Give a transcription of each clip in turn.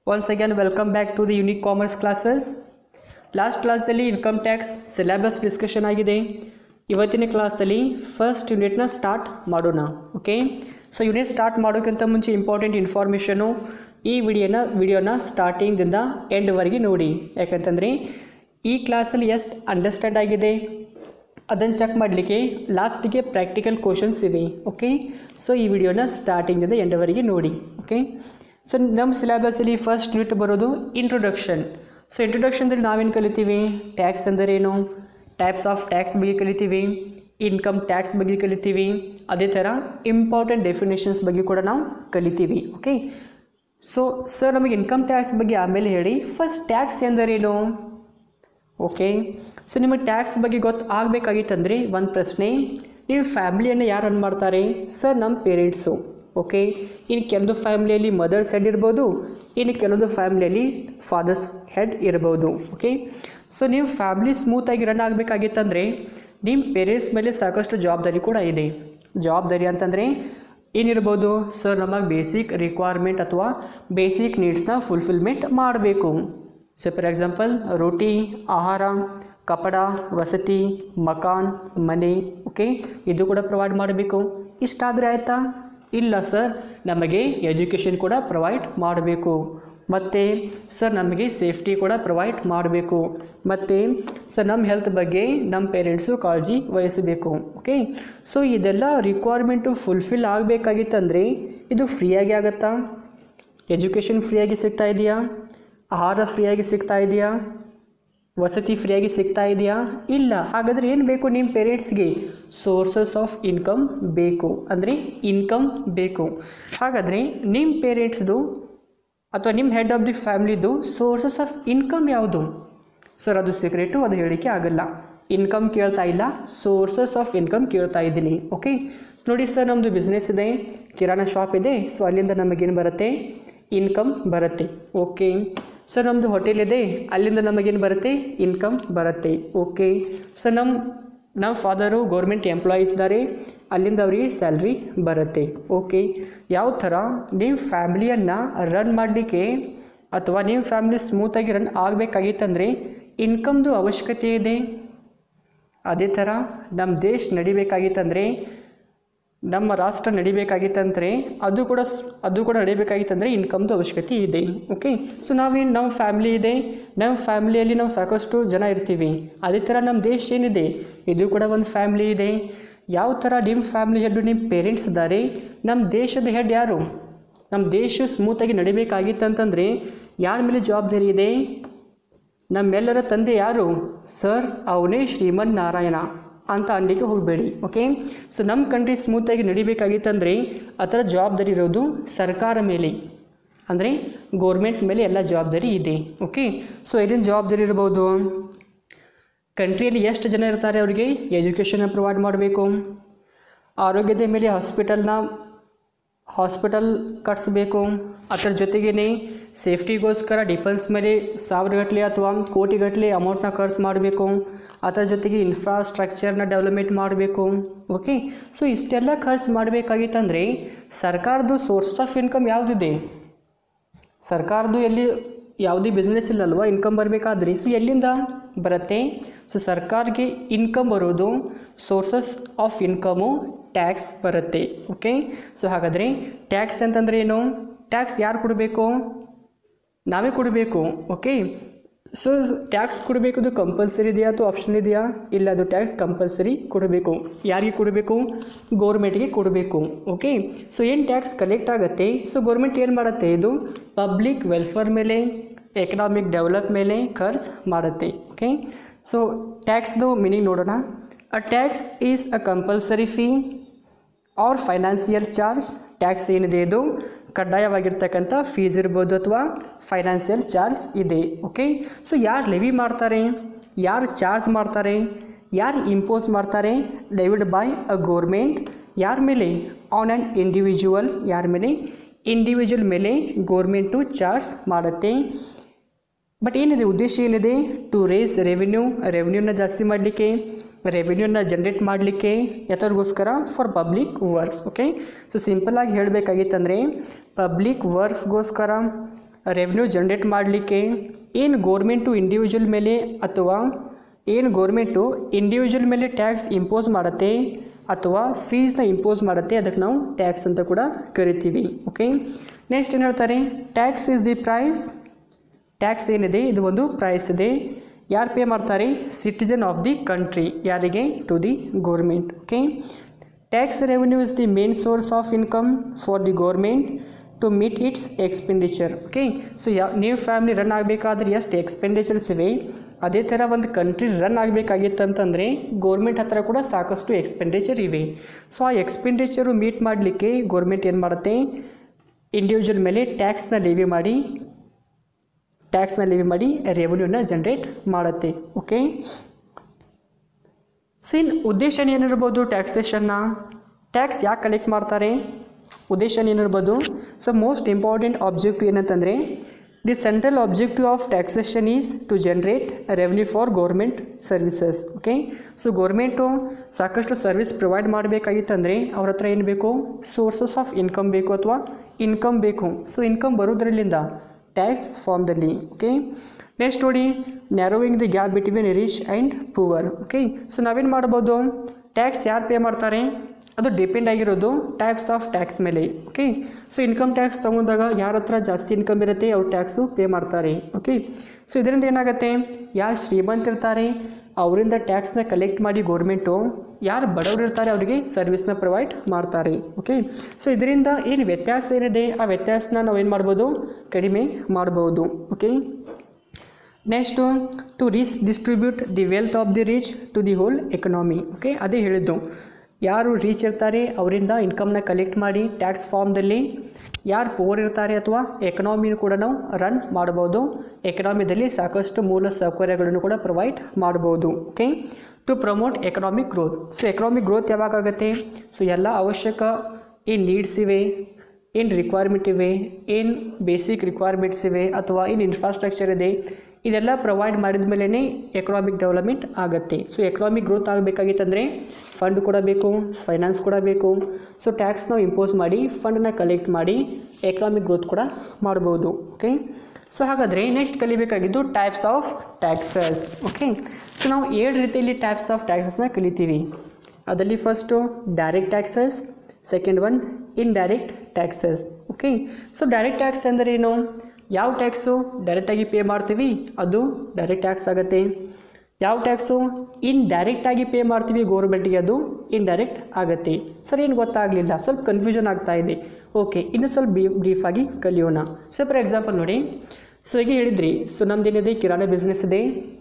once again welcome back to the unique commerce classes last ಕ್ಲಾಸಲ್ಲಿ income tax syllabus discussion ಆಗಿದೆ ಇವತ್ತಿನ ಕ್ಲಾಸಲ್ಲಿ first ಯೂನಿಟ್ನ ಸ್ಟಾರ್ಟ್ ಮಾಡೋಣ ಓಕೆ ಸೊ ಯೂನಿಟ್ ಸ್ಟಾರ್ಟ್ ಮಾಡೋಕ್ಕಿಂತ ಮುಂಚೆ ಇಂಪಾರ್ಟೆಂಟ್ ಇನ್ಫಾರ್ಮೇಷನು ಈ ವಿಡಿಯೋನ ವಿಡಿಯೋನ ಸ್ಟಾರ್ಟಿಂಗ್ದಿಂದ ಎಂಡ್ವರೆಗೆ ನೋಡಿ ಯಾಕಂತಂದರೆ ಈ ಕ್ಲಾಸಲ್ಲಿ ಎಷ್ಟು ಅಂಡರ್ಸ್ಟ್ಯಾಂಡ್ ಆಗಿದೆ ಅದನ್ನು ಚೆಕ್ ಮಾಡಲಿಕ್ಕೆ ಲಾಸ್ಟಿಗೆ ಪ್ರಾಕ್ಟಿಕಲ್ ಕ್ವಶನ್ಸ್ ಇವೆ ಓಕೆ ಸೊ ಈ ವಿಡಿಯೋನ ಸ್ಟಾರ್ಟಿಂಗಿಂದ ಎಂಡವರೆಗೆ ನೋಡಿ ಓಕೆ ಸೊ ನಮ್ಮ ಸಿಲೆಬಸಲ್ಲಿ ಫಸ್ಟ್ ಯೂನಿಟ್ ಬರೋದು ಇಂಟ್ರೊಡಕ್ಷನ್ ಸೊ ಇಂಟ್ರೊಡಕ್ಷನ್ದಲ್ಲಿ ನಾವೇನು ಕಲಿತೀವಿ ಟ್ಯಾಕ್ಸ್ ಅಂದರೇನು ಟೈಪ್ಸ್ ಆಫ್ ಟ್ಯಾಕ್ಸ್ ಬಗ್ಗೆ ಕಲಿತೀವಿ ಇನ್ಕಮ್ ಟ್ಯಾಕ್ಸ್ ಬಗ್ಗೆ ಕಲಿತೀವಿ ಅದೇ ಥರ ಇಂಪಾರ್ಟೆಂಟ್ ಡೆಫಿನೇಷನ್ಸ್ ಬಗ್ಗೆ ಕೂಡ ನಾವು ಕಲಿತೀವಿ ಓಕೆ ಸೊ ಸರ್ ನಮಗೆ ಇನ್ಕಮ್ ಟ್ಯಾಕ್ಸ್ ಬಗ್ಗೆ ಆಮೇಲೆ ಹೇಳಿ ಫಸ್ಟ್ ಟ್ಯಾಕ್ಸ್ ಎಂದರೇನು ಓಕೆ ಸೊ ನಿಮಗೆ ಟ್ಯಾಕ್ಸ್ ಬಗ್ಗೆ ಗೊತ್ತು ಆಗಬೇಕಾಗಿತ್ತಂದರೆ ಒಂದು ಪ್ರಶ್ನೆ ನೀವು ಫ್ಯಾಮ್ಲಿಯನ್ನು ಯಾರು ರನ್ ಮಾಡ್ತಾರೆ ಸರ್ ನಮ್ಮ ಪೇರೆಂಟ್ಸು ಓಕೆ ಇನ್ನು ಕೆಲವೊಂದು ಫ್ಯಾಮ್ಲಿಯಲ್ಲಿ ಮದರ್ಸ್ ಹೆಡ್ ಇರ್ಬೋದು ಇನ್ನು ಕೆಲವೊಂದು ಫ್ಯಾಮ್ಲಿಯಲ್ಲಿ ಫಾದರ್ಸ್ ಹೆಡ್ ಇರ್ಬೋದು ಓಕೆ ಸೊ ನೀವು ಫ್ಯಾಮ್ಲಿ ಸ್ಮೂತಾಗಿ ರನ್ ಆಗಬೇಕಾಗಿತ್ತಂದರೆ ನಿಮ್ಮ ಪೇರೆಂಟ್ಸ್ ಮೇಲೆ ಸಾಕಷ್ಟು ಜವಾಬ್ದಾರಿ ಕೂಡ ಇದೆ ಜವಾಬ್ದಾರಿ ಅಂತಂದರೆ ಏನಿರ್ಬೋದು ಸರ್ ನಮಗೆ ಬೇಸಿಕ್ ರಿಕ್ವೈರ್ಮೆಂಟ್ ಅಥವಾ ಬೇಸಿಕ್ ನೀಡ್ಸ್ನ ಫುಲ್ಫಿಲ್ಮೆಂಟ್ ಮಾಡಬೇಕು ಸೊ ಫಾರ್ ಎಕ್ಸಾಂಪಲ್ ರೋಟಿ ಆಹಾರ ಕಪಡ ವಸತಿ ಮಕಾನ್ ಮನೆ ಓಕೆ ಇದು ಕೂಡ ಪ್ರೊವೈಡ್ ಮಾಡಬೇಕು ಇಷ್ಟಾದರೆ ಆಯಿತಾ ಇಲ್ಲ ಸರ್ ನಮಗೆ ಎಜುಕೇಷನ್ ಕೂಡ ಪ್ರೊವೈಡ್ ಮಾಡಬೇಕು ಮತ್ತು ಸರ್ ನಮಗೆ ಸೇಫ್ಟಿ ಕೂಡ ಪ್ರೊವೈಡ್ ಮಾಡಬೇಕು ಮತ್ತು ಸರ್ ನಮ್ಮ ಹೆಲ್ತ್ ಬಗ್ಗೆ ನಮ್ಮ ಪೇರೆಂಟ್ಸು ಕಾಳಜಿ ವಹಿಸಬೇಕು ಓಕೆ ಸೊ ಇದೆಲ್ಲ ರಿಕ್ವೈರ್ಮೆಂಟು ಫುಲ್ಫಿಲ್ ಆಗಬೇಕಾಗಿತ್ತಂದರೆ ಇದು ಫ್ರೀಯಾಗಿ ಆಗುತ್ತಾ ಎಜುಕೇಷನ್ ಫ್ರೀಯಾಗಿ ಸಿಗ್ತಾ ಇದೆಯಾ ಆಹಾರ ಫ್ರೀಯಾಗಿ ಸಿಗ್ತಾ ಇದೆಯಾ ವಸತಿ ಫ್ರೀಯಾಗಿ ಸಿಗ್ತಾ ಇದೆಯಾ ಇಲ್ಲ ಹಾಗಾದರೆ ಏನು ಬೇಕು ನಿಮ್ಮ ಪೇರೆಂಟ್ಸ್ಗೆ ಸೋರ್ಸಸ್ ಆಫ್ ಇನ್ಕಮ್ ಬೇಕು ಅಂದರೆ ಇನ್ಕಮ್ ಬೇಕು ಹಾಗಾದರೆ ನಿಮ್ಮ ಪೇರೆಂಟ್ಸ್ದು ಅಥವಾ ನಿಮ್ಮ ಹೆಡ್ ಆಫ್ ದಿ ಫ್ಯಾಮ್ಲಿದು ಸೋರ್ಸಸ್ ಆಫ್ ಇನ್ಕಮ್ ಯಾವುದು ಸರ್ ಅದು ಸೀಕ್ರೆಟು ಅದು ಹೇಳಿಕೆ ಆಗಲ್ಲ ಇನ್ಕಮ್ ಕೇಳ್ತಾ ಇಲ್ಲ ಸೋರ್ಸಸ್ ಆಫ್ ಇನ್ಕಮ್ ಕೇಳ್ತಾ ಇದ್ದೀನಿ ಓಕೆ ನೋಡಿ ಸರ್ ನಮ್ಮದು ಬಿಸ್ನೆಸ್ ಇದೆ ಕಿರಾಣ ಶಾಪ್ ಇದೆ ಸೊ ಅಲ್ಲಿಂದ ನಮಗೇನು ಬರುತ್ತೆ ಇನ್ಕಮ್ ಬರುತ್ತೆ ಓಕೆ ಸರ್ ನಮ್ಮದು ಹೋಟೆಲ್ ಇದೆ ಅಲ್ಲಿಂದ ನಮಗೇನು ಬರುತ್ತೆ ಇನ್ಕಮ್ ಬರುತ್ತೆ ಓಕೆ ಸರ್ ನಮ್ಮ ನಮ್ಮ ಫಾದರು ಗೌರ್ಮೆಂಟ್ ಎಂಪ್ಲಾಯೀಸ್ ಇದ್ದಾರೆ ಅಲ್ಲಿಂದ ಅವರಿಗೆ ಸ್ಯಾಲ್ರಿ ಬರುತ್ತೆ ಓಕೆ ಯಾವ ಥರ ನೀವು ಫ್ಯಾಮ್ಲಿಯನ್ನು ರನ್ ಮಾಡಲಿಕ್ಕೆ ಅಥವಾ ನಿಮ್ಮ ಫ್ಯಾಮ್ಲಿ ಸ್ಮೂತಾಗಿ ರನ್ ಆಗಬೇಕಾಗಿತ್ತಂದರೆ ಇನ್ಕಮ್ದು ಅವಶ್ಯಕತೆ ಇದೆ ಅದೇ ಥರ ನಮ್ಮ ದೇಶ ನಡಿಬೇಕಾಗಿತ್ತಂದರೆ ನಮ್ಮ ರಾಷ್ಟ್ರ ನಡಿಬೇಕಾಗಿತ್ತಂದರೆ ಅದು ಕೂಡ ಸ್- ಅದು ಕೂಡ ನಡಿಬೇಕಾಗಿತ್ತಂದರೆ ಇನ್ಕಮ್ದು ಅವಶ್ಯಕತೆ ಇದೆ ಓಕೆ ಸೊ ನಾವೇನು ನಮ್ಮ ಫ್ಯಾಮ್ಲಿ ಇದೆ ನಮ್ಮ ಫ್ಯಾಮ್ಲಿಯಲ್ಲಿ ನಾವು ಸಾಕಷ್ಟು ಜನ ಇರ್ತೀವಿ ಅದೇ ಥರ ನಮ್ಮ ದೇಶ ಏನಿದೆ ಇದು ಕೂಡ ಒಂದು ಫ್ಯಾಮ್ಲಿ ಇದೆ ಯಾವ ಥರ ನಿಮ್ಮ ಫ್ಯಾಮ್ಲಿ ಹೆಡ್ಡು ನಿಮ್ಮ ಪೇರೆಂಟ್ಸ್ ಇದ್ದಾರೆ ನಮ್ಮ ದೇಶದ ಹೆಡ್ ಯಾರು ನಮ್ಮ ದೇಶ ಸ್ಮೂತಾಗಿ ನಡಿಬೇಕಾಗಿತ್ತಂತಂದರೆ ಯಾರ ಮೇಲೆ ಜವಾಬ್ದಾರಿ ಇದೆ ನಮ್ಮೆಲ್ಲರ ತಂದೆ ಯಾರು ಸರ್ ಅವನೇ ಶ್ರೀಮನ್ ನಾರಾಯಣ ಅಂತ ಅನ್ಲಿಕ್ಕೆ ಹೋಗಬೇಡಿ ಓಕೆ ಸೊ ನಮ್ಮ ಕಂಟ್ರಿ ಸ್ಮೂತಾಗಿ ನಡಿಬೇಕಾಗಿತ್ತಂದರೆ ಆ ಥರ ಜವಾಬ್ದಾರಿ ಇರೋದು ಸರ್ಕಾರ ಮೇಲೆ ಅಂದರೆ ಗೋರ್ಮೆಂಟ್ ಮೇಲೆ ಎಲ್ಲ ಜವಾಬ್ದಾರಿ ಇದೆ ಓಕೆ ಸೊ ಏನೇನು ಜವಾಬ್ದಾರಿ ಇರ್ಬೋದು ಕಂಟ್ರಿಯಲ್ಲಿ ಎಷ್ಟು ಜನ ಇರ್ತಾರೆ ಅವರಿಗೆ ಎಜುಕೇಷನ್ನ ಪ್ರೊವೈಡ್ ಮಾಡಬೇಕು ಆರೋಗ್ಯದ ಮೇಲೆ ಹಾಸ್ಪಿಟಲ್ನ ಹಾಸ್ಪಿಟಲ್ ಕಟ್ಸ್ಬೇಕು ಅದರ ಜೊತೆಗೇ ಸೇಫ್ಟಿಗೋಸ್ಕರ ಡಿಫೆನ್ಸ್ ಮೇಲೆ ಸಾವಿರಗಟ್ಟಲೆ ಅಥವಾ ಕೋಟಿಗಟ್ಟಲೆ ಅಮೌಂಟ್ನ ಖರ್ಚು ಮಾಡಬೇಕು ಅದರ ಜೊತೆಗೆ ಇನ್ಫ್ರಾಸ್ಟ್ರಕ್ಚರ್ನ ಡೆವಲಪ್ಮೆಂಟ್ ಮಾಡಬೇಕು ಓಕೆ ಸೊ ಇಷ್ಟೆಲ್ಲ ಖರ್ಚು ಮಾಡಬೇಕಾಗಿತ್ತಂದರೆ ಸರ್ಕಾರದ್ದು ಸೋರ್ಸ್ ಆಫ್ ಇನ್ಕಮ್ ಯಾವುದಿದೆ ಸರ್ಕಾರದ್ದು ಎಲ್ಲಿ ಯಾವುದೇ ಬಿಸ್ನೆಸ್ ಇಲ್ಲಲ್ವ ಇನ್ಕಮ್ ಬರಬೇಕಾದ್ರಿ ಸೊ ಎಲ್ಲಿಂದ ಬರುತ್ತೆ ಸೊ ಸರ್ಕಾರಕ್ಕೆ ಇನ್ಕಮ್ ಬರೋದು ಸೋರ್ಸಸ್ ಆಫ್ ಇನ್ಕಮು ಟ್ಯಾಕ್ಸ್ ಬರುತ್ತೆ ಓಕೆ ಸೊ ಹಾಗಾದರೆ ಟ್ಯಾಕ್ಸ್ ಅಂತಂದರೆ ಏನು ಟ್ಯಾಕ್ಸ್ ಯಾರು ಕೊಡಬೇಕು ನಾವೇ ಕೊಡಬೇಕು ಓಕೆ ಸೊ ಟ್ಯಾಕ್ಸ್ ಕೊಡಬೇಕು ಅದು ಕಂಪಲ್ಸರಿ ಇದೆಯಾ ಅಥವಾ ಆಪ್ಷನ್ ಇದೆಯಾ ಇಲ್ಲ ಅದು ಟ್ಯಾಕ್ಸ್ ಕಂಪಲ್ಸರಿ ಕೊಡಬೇಕು ಯಾರಿಗೆ ಕೊಡಬೇಕು ಗೋರ್ಮೆಂಟ್ಗೆ ಕೊಡಬೇಕು ಓಕೆ ಸೊ ಏನು ಟ್ಯಾಕ್ಸ್ ಕಲೆಕ್ಟ್ ಆಗುತ್ತೆ ಸೊ ಗೌರ್ಮೆಂಟ್ ಏನು ಮಾಡುತ್ತೆ ಇದು ಪಬ್ಲಿಕ್ ವೆಲ್ಫೇರ್ ಮೇಲೆ ಎಕನಾಮಿಕ್ ಡೆವಲಪ್ ಮೇಲೆ ಖರ್ಚು ಮಾಡುತ್ತೆ ಓಕೆ ಸೊ ಟ್ಯಾಕ್ಸ್ದು ಮೀನಿಂಗ್ ನೋಡೋಣ a tax is a compulsory fee or financial charge tax ಏನಿದೆ ಇದು ಕಡ್ಡಾಯವಾಗಿರ್ತಕ್ಕಂಥ ಫೀಸ್ ಇರ್ಬೋದು ಅಥವಾ ಫೈನಾನ್ಸಿಯಲ್ ಚಾರ್ಜ್ ಇದೆ ಓಕೆ ಸೊ ಯಾರು ಲೆವಿ ಮಾಡ್ತಾರೆ ಯಾರು ಚಾರ್ಜ್ ಮಾಡ್ತಾರೆ ಯಾರು ಇಂಪೋಸ್ ಮಾಡ್ತಾರೆ ಲೆವಿಡ್ ಬೈ ಅ ಗೋರ್ಮೆಂಟ್ ಯಾರ ಮೇಲೆ ಆನ್ ಆ್ಯನ್ ಇಂಡಿವಿಜುವಲ್ ಯಾರ ಮೇಲೆ ಇಂಡಿವಿಜುವಲ್ ಮೇಲೆ ಗೋರ್ಮೆಂಟು ಚಾರ್ಜ್ ಮಾಡುತ್ತೆ ಬಟ್ ಏನಿದೆ ಉದ್ದೇಶ ಏನಿದೆ ಟು ರೇಸ್ ರೆವಿನ್ಯೂ ರೆವಿನ್ಯೂನ ಜಾಸ್ತಿ ಮಾಡಲಿಕ್ಕೆ ರೆವಿನ್ಯೂನ ಜನ್ರೇಟ್ ಮಾಡಲಿಕ್ಕೆ ಎತ್ತರಿಗೋಸ್ಕರ for public works okay so ಸಿಂಪಲಾಗಿ ಹೇಳಬೇಕಾಗಿತ್ತಂದರೆ ಪಬ್ಲಿಕ್ ವರ್ಕ್ಸ್ಗೋಸ್ಕರ ರೆವೆನ್ಯೂ ಜನ್ರೇಟ್ ಮಾಡಲಿಕ್ಕೆ ಏನು ಗೋರ್ಮೆಂಟು ಇಂಡಿವಿಜುವಲ್ ಮೇಲೆ ಅಥವಾ ಏನು ಗೋರ್ಮೆಂಟು ಇಂಡಿವಿಜುವಲ್ ಮೇಲೆ ಟ್ಯಾಕ್ಸ್ ಇಂಪೋಸ್ ಮಾಡುತ್ತೆ ಅಥವಾ ಫೀಸ್ನ ಇಂಪೋಸ್ ಮಾಡುತ್ತೆ ಅದಕ್ಕೆ ನಾವು ಟ್ಯಾಕ್ಸ್ ಅಂತ ಕೂಡ ಕರಿತೀವಿ ಓಕೆ ನೆಕ್ಸ್ಟ್ ಏನು ಹೇಳ್ತಾರೆ tax is the price tax ಏನಿದೆ ಇದು ಒಂದು ಪ್ರೈಸ್ ಇದೆ ಯಾರು ಪೇ ಮಾಡ್ತಾರೆ ಸಿಟಿಜನ್ ಆಫ್ ದಿ ಕಂಟ್ರಿ ಯಾರಿಗೆ to the government okay tax revenue is the main source of income for the government to meet its expenditure okay so yeah ನೀವು family run ಆಗಬೇಕಾದ್ರೆ ಎಷ್ಟು ಎಕ್ಸ್ಪೆಂಡಿಚರ್ಸ್ ಇವೆ ಅದೇ ಥರ ಒಂದು ಕಂಟ್ರಿ ರನ್ ಆಗಬೇಕಾಗಿತ್ತಂತಂದರೆ ಗೋರ್ಮೆಂಟ್ ಹತ್ರ ಕೂಡ ಸಾಕಷ್ಟು ಎಕ್ಸ್ಪೆಂಡಿಚರ್ ಇವೆ ಸೊ ಆ ಎಕ್ಸ್ಪೆಂಡಿಚರು ಮೀಟ್ ಮಾಡಲಿಕ್ಕೆ ಗೋರ್ಮೆಂಟ್ ಏನು ಮಾಡುತ್ತೆ ಇಂಡಿವಿಜುವಲ್ ಮೇಲೆ ಟ್ಯಾಕ್ಸ್ನ ಲೇವಿ ಮಾಡಿ ಟ್ಯಾಕ್ಸ್ನ ಲೇವಿ ಮಾಡಿ ರೆವೆನ್ಯೂನ ಜನ್ರೇಟ್ ಮಾಡುತ್ತೆ ಓಕೆ ಸೊ ಇನ್ನು ಉದ್ದೇಶ ಏನಿರ್ಬೋದು ಟ್ಯಾಕ್ಸೇಷನ್ನ ಟ್ಯಾಕ್ಸ್ ಯಾಕೆ ಕಲೆಕ್ಟ್ ಮಾಡ್ತಾರೆ ಉದ್ದೇಶ ಏನಿರ್ಬೋದು ಸೊ ಮೋಸ್ಟ್ ಇಂಪಾರ್ಟೆಂಟ್ ಆಬ್ಜೆಕ್ಟಿವ್ ಏನಂತಂದರೆ the central objective of taxation is to generate revenue for government services okay so government ಸಾಕಷ್ಟು ಸರ್ವಿಸ್ ಪ್ರೊವೈಡ್ ಮಾಡಬೇಕಾಗಿತ್ತಂದರೆ ಅವ್ರ ಹತ್ರ ಏನು ಬೇಕು ಸೋರ್ಸಸ್ ಆಫ್ ಇನ್ಕಮ್ ಬೇಕು ಅಥವಾ ಇನ್ಕಮ್ ಬೇಕು ಸೊ ಇನ್ಕಮ್ ಬರೋದ್ರಲ್ಲಿಂದ ಟ್ಯಾಕ್ಸ್ ಫಾರ್ಮ್ದಲ್ಲಿ ಓಕೆ ನೆಕ್ಸ್ಟ್ ನೋಡಿ narrowing the gap between rich and poor okay so ನಾವೇನು ಮಾಡ್ಬೋದು ಟ್ಯಾಕ್ಸ್ ಯಾರು ಪೇ ಮಾಡ್ತಾರೆ ಅದು ಡಿಪೆಂಡ್ ಆಗಿರೋದು ಟೈಪ್ಸ್ ಆಫ್ ಟ್ಯಾಕ್ಸ್ ಮೇಲೆ ಓಕೆ ಸೊ ಇನ್ಕಮ್ ಟ್ಯಾಕ್ಸ್ ತೊಗೊಂಡಾಗ ಯಾರ ಹತ್ರ ಜಾಸ್ತಿ ಇನ್ಕಮ್ ಇರುತ್ತೆ ಅವ್ರು ಟ್ಯಾಕ್ಸು ಪೇ ಮಾಡ್ತಾರೆ ಓಕೆ ಸೊ ಇದರಿಂದ ಏನಾಗುತ್ತೆ ಯಾರು ಶ್ರೀಮಂತಿರ್ತಾರೆ ಅವರಿಂದ ಟ್ಯಾಕ್ಸ್ನ ಕಲೆಕ್ಟ್ ಮಾಡಿ ಗೋರ್ಮೆಂಟು ಯಾರು ಬಡವರು ಇರ್ತಾರೆ ಅವರಿಗೆ ಸರ್ವಿಸ್ನ ಪ್ರೊವೈಡ್ ಮಾಡ್ತಾರೆ ಓಕೆ ಸೊ ಇದರಿಂದ ಏನು ವ್ಯತ್ಯಾಸ ಏನಿದೆ ಆ ವ್ಯತ್ಯಾಸನ ನಾವು ಏನು ಮಾಡ್ಬೋದು ಕಡಿಮೆ ಮಾಡ್ಬೋದು okay next to redistribute the wealth of the rich to the whole economy okay ಅದೇ ಹೇಳಿದ್ದು ಯಾರು ರೀಚ್ ಇರ್ತಾರೆ ಅವರಿಂದ ಇನ್ಕಮ್ನ ಕಲೆಕ್ಟ್ ಮಾಡಿ ಟ್ಯಾಕ್ಸ್ ಫಾರ್ಮ್ದಲ್ಲಿ ಯಾರು ಪೋರ್ ಇರ್ತಾರೆ ಅಥವಾ ಎಕನಾಮಿನೂ ಕೂಡ ನಾವು ರನ್ ಮಾಡ್ಬೋದು ಎಕನಾಮಿದಲ್ಲಿ ಸಾಕಷ್ಟು ಮೂಲ ಸೌಕರ್ಯಗಳನ್ನು ಕೂಡ ಪ್ರೊವೈಡ್ ಮಾಡ್ಬೋದು okay to promote economic growth so economic growth ಯಾವಾಗ ಆಗುತ್ತೆ ಸೊ ಎಲ್ಲ ಅವಶ್ಯಕ ಏನು ನೀಡ್ಸ್ ಇವೆ ಏನು ರಿಕ್ವೈರ್ಮೆಂಟ್ ಇವೆ ಏನು ಬೇಸಿಕ್ ರಿಕ್ವೈರ್ಮೆಂಟ್ಸ್ ಇವೆ ಅಥವಾ ಏನು ಇನ್ಫ್ರಾಸ್ಟ್ರಕ್ಚರ್ ಇದೆ ಇದೆಲ್ಲ ಪ್ರೊವೈಡ್ ಮಾಡಿದ ಮೇಲೇ ಎಕನಾಮಿಕ್ ಡೆವಲಪ್ಮೆಂಟ್ ಆಗುತ್ತೆ ಸೊ ಎಕನಾಮಿಕ್ ಗ್ರೋತ್ ಆಗಬೇಕಾಗಿತ್ತಂದರೆ ಫಂಡ್ ಕೂಡ ಬೇಕು ಫೈನಾನ್ಸ್ ಕೂಡ ಬೇಕು ಸೊ ಟ್ಯಾಕ್ಸ್ ನಾವು ಇಂಪೋಸ್ ಮಾಡಿ ಫಂಡನ್ನ ಕಲೆಕ್ಟ್ ಮಾಡಿ ಎಕನಾಮಿಕ್ ಗ್ರೋತ್ ಕೂಡ ಮಾಡ್ಬೋದು ಓಕೆ ಸೊ ಹಾಗಾದರೆ ನೆಕ್ಸ್ಟ್ ಕಲಿಬೇಕಾಗಿದ್ದು types of taxes okay so ನಾವು ಏಳು ರೀತಿಯಲ್ಲಿ ಟೈಪ್ಸ್ ಆಫ್ ಟ್ಯಾಕ್ಸಸ್ನ ಕಲಿತೀವಿ ಅದರಲ್ಲಿ first direct taxes second one indirect taxes okay so direct tax ಅಂದರೆ ಏನು ಯಾವ ಟ್ಯಾಕ್ಸು ಡೈರೆಕ್ಟಾಗಿ ಪೇ ಮಾಡ್ತೀವಿ ಅದು ಡೈರೆಕ್ಟ್ ಟ್ಯಾಕ್ಸ್ ಆಗುತ್ತೆ ಯಾವ ಟ್ಯಾಕ್ಸು ಇನ್ ಡೈರೆಕ್ಟಾಗಿ ಪೇ ಮಾಡ್ತೀವಿ ಗೌರ್ಮೆಂಟಿಗೆ ಅದು ಇಂಡೈರೆಕ್ಟ್ ಆಗುತ್ತೆ ಸರ್ ಏನು ಗೊತ್ತಾಗಲಿಲ್ಲ ಸ್ವಲ್ಪ ಕನ್ಫ್ಯೂಷನ್ ಆಗ್ತಾ ಇದೆ ಓಕೆ ಇನ್ನು ಸ್ವಲ್ಪ ಬಿ ಬ್ರೀಫಾಗಿ ಕಲಿಯೋಣ ಸೊ ಫಾರ್ ಎಕ್ಸಾಂಪಲ್ ನೋಡಿ ಸೊ ಈಗ ಹೇಳಿದ್ರಿ ಸೊ ನಮ್ದೇನಿದೆ ಕಿರಾಣಿ ಬಿಸ್ನೆಸ್ ಇದೆ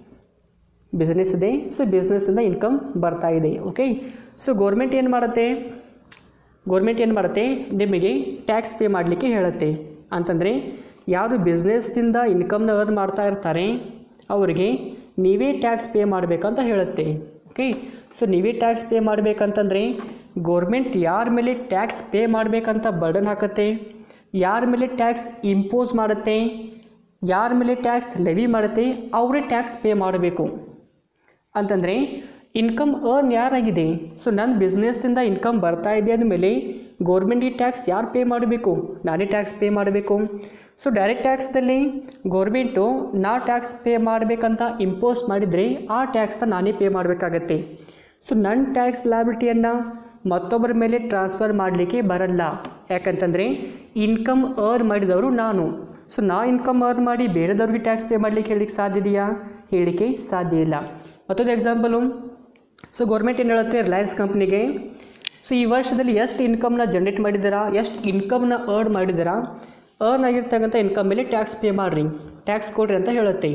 ಬಿಸ್ನೆಸ್ ಇದೆ ಸೊ ಬಿಸ್ನೆಸ್ಸಿಂದ ಇನ್ಕಮ್ ಬರ್ತಾ ಇದೆ ಓಕೆ ಸೊ ಗೌರ್ಮೆಂಟ್ ಏನು ಮಾಡುತ್ತೆ ಗೌರ್ಮೆಂಟ್ ಏನು ಮಾಡುತ್ತೆ ನಿಮಗೆ ಟ್ಯಾಕ್ಸ್ ಪೇ ಮಾಡಲಿಕ್ಕೆ ಹೇಳುತ್ತೆ ಅಂತಂದರೆ ಯಾರು ಬಿಸ್ನೆಸ್ಸಿಂದ ಇನ್ಕಮ್ನ ಅರ್ನ್ ಮಾಡ್ತಾ ಇರ್ತಾರೆ ಅವರಿಗೆ ನೀವೇ ಟ್ಯಾಕ್ಸ್ ಪೇ ಮಾಡಬೇಕಂತ ಹೇಳುತ್ತೆ ಓಕೆ ಸೊ ನೀವೇ ಟ್ಯಾಕ್ಸ್ ಪೇ ಮಾಡಬೇಕಂತಂದರೆ ಗೌರ್ಮೆಂಟ್ ಯಾರ ಮೇಲೆ ಟ್ಯಾಕ್ಸ್ ಪೇ ಮಾಡಬೇಕಂತ ಬರ್ಡನ್ ಹಾಕತ್ತೆ ಯಾರ ಮೇಲೆ ಟ್ಯಾಕ್ಸ್ ಇಂಪೋಸ್ ಮಾಡುತ್ತೆ ಯಾರ ಮೇಲೆ ಟ್ಯಾಕ್ಸ್ ಲೆವಿ ಮಾಡುತ್ತೆ ಅವರೇ ಟ್ಯಾಕ್ಸ್ ಪೇ ಮಾಡಬೇಕು ಅಂತಂದರೆ ಇನ್ಕಮ್ ಅರ್ನ್ ಯಾರಾಗಿದೆ ಸೊ ನನ್ನ ಬಿಸ್ನೆಸ್ಸಿಂದ ಇನ್ಕಮ್ ಬರ್ತಾ ಇದೆ ಅಂದಮೇಲೆ ಗೌರ್ಮೆಂಟಿಗೆ ಟ್ಯಾಕ್ಸ್ ಯಾರು ಪೇ ಮಾಡಬೇಕು ನಾನೇ ಟ್ಯಾಕ್ಸ್ ಪೇ ಮಾಡಬೇಕು ಸೊ ಡೈರೆಕ್ಟ್ ಟ್ಯಾಕ್ಸ್ದಲ್ಲಿ ಗೌರ್ಮೆಂಟು ನಾ ಟ್ಯಾಕ್ಸ್ ಪೇ ಮಾಡಬೇಕಂತ ಇಂಪೋಸ್ ಮಾಡಿದರೆ ಆ ಟ್ಯಾಕ್ಸ್ನ ನಾನೇ ಪೇ ಮಾಡಬೇಕಾಗತ್ತೆ ಸೊ ನನ್ನ ಟ್ಯಾಕ್ಸ್ ಲ್ಯಾಬಿಲಿಟಿಯನ್ನು ಮತ್ತೊಬ್ಬರ ಮೇಲೆ ಟ್ರಾನ್ಸ್ಫರ್ ಮಾಡಲಿಕ್ಕೆ ಬರಲ್ಲ ಯಾಕಂತಂದರೆ ಇನ್ಕಮ್ ಅರ್ನ್ ಮಾಡಿದವರು ನಾನು ಸೊ ನಾ ಇನ್ಕಮ್ ಅರ್ನ್ ಮಾಡಿ ಬೇರೆದವ್ರಿಗೆ ಟ್ಯಾಕ್ಸ್ ಪೇ ಮಾಡಲಿಕ್ಕೆ ಹೇಳಲಿಕ್ಕೆ ಸಾಧ್ಯ ಇದೆಯಾ ಹೇಳಲಿಕ್ಕೆ ಸಾಧ್ಯ ಇಲ್ಲ ಮತ್ತೊಂದು ಎಕ್ಸಾಂಪಲು ಸೊ ಗೌರ್ಮೆಂಟ್ ಏನು ಹೇಳುತ್ತೆ ರಿಲಯನ್ಸ್ ಕಂಪ್ನಿಗೆ ಸೊ ಈ ವರ್ಷದಲ್ಲಿ ಎಷ್ಟು ಇನ್ಕಮ್ನ ಜನ್ರೇಟ್ ಮಾಡಿದ್ದೀರಾ ಎಷ್ಟು ಇನ್ಕಮ್ನ ಅರ್ನ್ ಮಾಡಿದ್ದೀರಾ ಅರ್ನ್ ಆಗಿರ್ತಕ್ಕಂಥ ಇನ್ಕಮ್ ಮೇಲೆ ಟ್ಯಾಕ್ಸ್ ಪೇ ಮಾಡಿರಿ ಟ್ಯಾಕ್ಸ್ ಕೊಡ್ರಿ ಅಂತ ಹೇಳುತ್ತೆ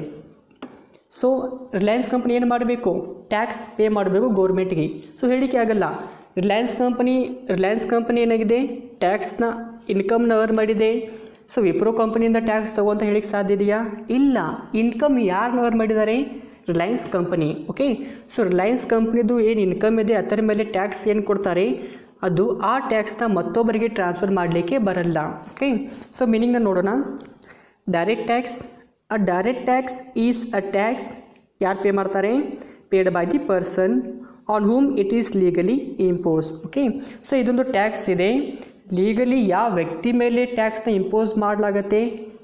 ಸೊ ರಿಲಯನ್ಸ್ ಕಂಪ್ನಿ ಏನು ಮಾಡಬೇಕು ಟ್ಯಾಕ್ಸ್ ಪೇ ಮಾಡಬೇಕು ಗೌರ್ಮೆಂಟ್ಗೆ ಸೊ ಹೇಳಿಕೆ ಆಗಲ್ಲ ರಿಲಯನ್ಸ್ ಕಂಪನಿ ರಿಲಯನ್ಸ್ ಕಂಪನಿ ಏನಾಗಿದೆ ಟ್ಯಾಕ್ಸ್ನ ಇನ್ಕಮ್ನ ಅರ್ನ್ ಮಾಡಿದೆ ಸೊ ವಿಪ್ರೋ ಕಂಪನಿಯಿಂದ ಟ್ಯಾಕ್ಸ್ ತಗೋಂತ ಹೇಳಿಕ್ಕೆ ಸಾಧ್ಯ ಇದೆಯಾ ಇಲ್ಲ ಇನ್ಕಮ್ ಯಾರನ್ನ ಅರ್ನ್ ಮಾಡಿದ್ದಾರೆ Reliance company okay so Reliance ಕಂಪ್ನಿದು ಏನು ಇನ್ಕಮ್ ಇದೆ ಅದರ ಮೇಲೆ ಟ್ಯಾಕ್ಸ್ ಏನು ಕೊಡ್ತಾರೆ ಅದು ಆ ಟ್ಯಾಕ್ಸ್ನ ಮತ್ತೊಬ್ಬರಿಗೆ ಟ್ರಾನ್ಸ್ಫರ್ ಮಾಡಲಿಕ್ಕೆ ಬರಲ್ಲ ಓಕೆ ಸೊ ಮೀನಿಂಗ್ನ ನೋಡೋಣ direct tax a direct tax is a tax ಯಾರು ಪೇ ಮಾಡ್ತಾರೆ paid by the person on whom it is legally impose okay so ಇದೊಂದು ಟ್ಯಾಕ್ಸ್ ಇದೆ ಲೀಗಲಿ ಯಾವ ವ್ಯಕ್ತಿ ಮೇಲೆ ಟ್ಯಾಕ್ಸ್ನ ಇಂಪೋಸ್ ಮಾಡಲಾಗತ್ತೆ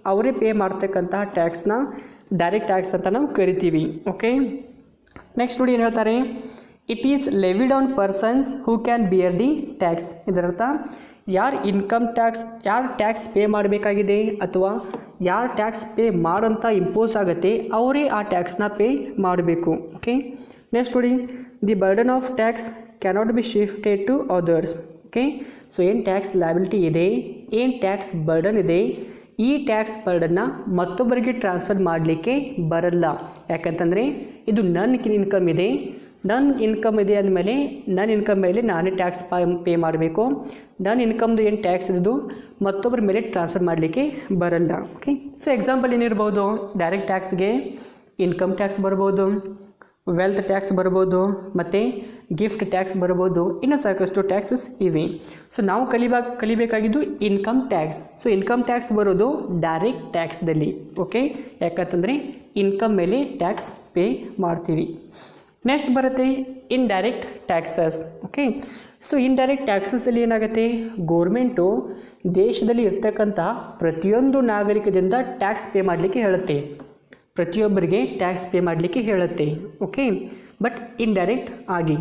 ಅವರೇ ಪೇ ಮಾಡ್ತಕ್ಕಂತಹ ಟ್ಯಾಕ್ಸ್ನ ಡೈರೆಕ್ಟ್ ಟ್ಯಾಕ್ಸ್ ಅಂತ ನಾವು ಕರಿತೀವಿ ಓಕೆ ನೆಕ್ಸ್ಟ್ ನೋಡಿ ಏನು ಹೇಳ್ತಾರೆ it is levied on persons who can bear the tax ಇದರರ್ಥ ಯಾರು ಇನ್ಕಮ್ ಟ್ಯಾಕ್ಸ್ ಯಾರು ಟ್ಯಾಕ್ಸ್ ಪೇ ಮಾಡಬೇಕಾಗಿದೆ ಅಥವಾ ಯಾರು ಟ್ಯಾಕ್ಸ್ ಪೇ ಮಾಡೋಂಥ ಇಂಪೋಸ್ ಆಗುತ್ತೆ ಅವರೇ ಆ ಟ್ಯಾಕ್ಸ್ನ ಪೇ ಮಾಡಬೇಕು ಓಕೆ ನೆಕ್ಸ್ಟ್ ನೋಡಿ the burden of tax cannot be shifted to others okay so ಏನು ಟ್ಯಾಕ್ಸ್ ಲ್ಯಾಬಿಲಿಟಿ ಇದೆ ಏನು ಟ್ಯಾಕ್ಸ್ ಬರ್ಡನ್ ಇದೆ ಈ ಟ್ಯಾಕ್ಸ್ ಬರ್ಡನ್ನ ಮತ್ತೊಬ್ಬರಿಗೆ ಟ್ರಾನ್ಸ್ಫರ್ ಮಾಡಲಿಕ್ಕೆ ಬರಲ್ಲ ಯಾಕಂತಂದರೆ ಇದು ನನ್ನ ಇನ್ಕಮ್ ಇದೆ ನನ್ನ ಇನ್ಕಮ್ ಇದೆ ಅಂದಮೇಲೆ ನನ್ನ ಇನ್ಕಮ್ ಮೇಲೆ ನಾನೇ ಟ್ಯಾಕ್ಸ್ ಪೇ ಮಾಡಬೇಕು ನನ್ನ ಇನ್ಕಮ್ದು ಏನು ಟ್ಯಾಕ್ಸ್ ಇದ್ದು ಮತ್ತೊಬ್ಬರ ಮೇಲೆ ಟ್ರಾನ್ಸ್ಫರ್ ಮಾಡಲಿಕ್ಕೆ ಬರಲ್ಲ ಓಕೆ ಸೊ ಎಕ್ಸಾಂಪಲ್ ಏನಿರ್ಬೋದು ಡೈರೆಕ್ಟ್ ಟ್ಯಾಕ್ಸ್ಗೆ ಇನ್ಕಮ್ ಟ್ಯಾಕ್ಸ್ ಬರ್ಬೋದು ವೆಲ್ತ್ ಟ್ಯಾಕ್ಸ್ ಬರ್ಬೋದು ಮತ್ತು ಗಿಫ್ಟ್ ಟ್ಯಾಕ್ಸ್ ಬರ್ಬೋದು ಇನ್ನು ಸಾಕಷ್ಟು ಟ್ಯಾಕ್ಸಸ್ ಇವೆ ಸೊ ನಾವು ಕಲಿಬಾ ಕಲಿಬೇಕಾಗಿದ್ದು income tax so income tax ಬರೋದು ಡೈರೆಕ್ಟ್ ಟ್ಯಾಕ್ಸ್ದಲ್ಲಿ ಓಕೆ ಯಾಕಂತಂದರೆ ಇನ್ಕಮ್ ಮೇಲೆ ಟ್ಯಾಕ್ಸ್ ಪೇ ಮಾಡ್ತೀವಿ ನೆಕ್ಸ್ಟ್ ಬರುತ್ತೆ indirect taxes okay so indirect ಟ್ಯಾಕ್ಸಸಲ್ಲಿ ಏನಾಗುತ್ತೆ ಗೋರ್ಮೆಂಟು ದೇಶದಲ್ಲಿ ಇರ್ತಕ್ಕಂಥ ಪ್ರತಿಯೊಂದು ನಾಗರಿಕದಿಂದ ಟ್ಯಾಕ್ಸ್ ಪೇ ಮಾಡಲಿಕ್ಕೆ ಹೇಳುತ್ತೆ ಪ್ರತಿಯೊಬ್ಬರಿಗೆ ಟ್ಯಾಕ್ಸ್ ಪೇ ಮಾಡಲಿಕ್ಕೆ ಹೇಳುತ್ತೆ ಓಕೆ ಬಟ್ ಇನ್ಡೈರೆಕ್ಟ್ ಆಗಿ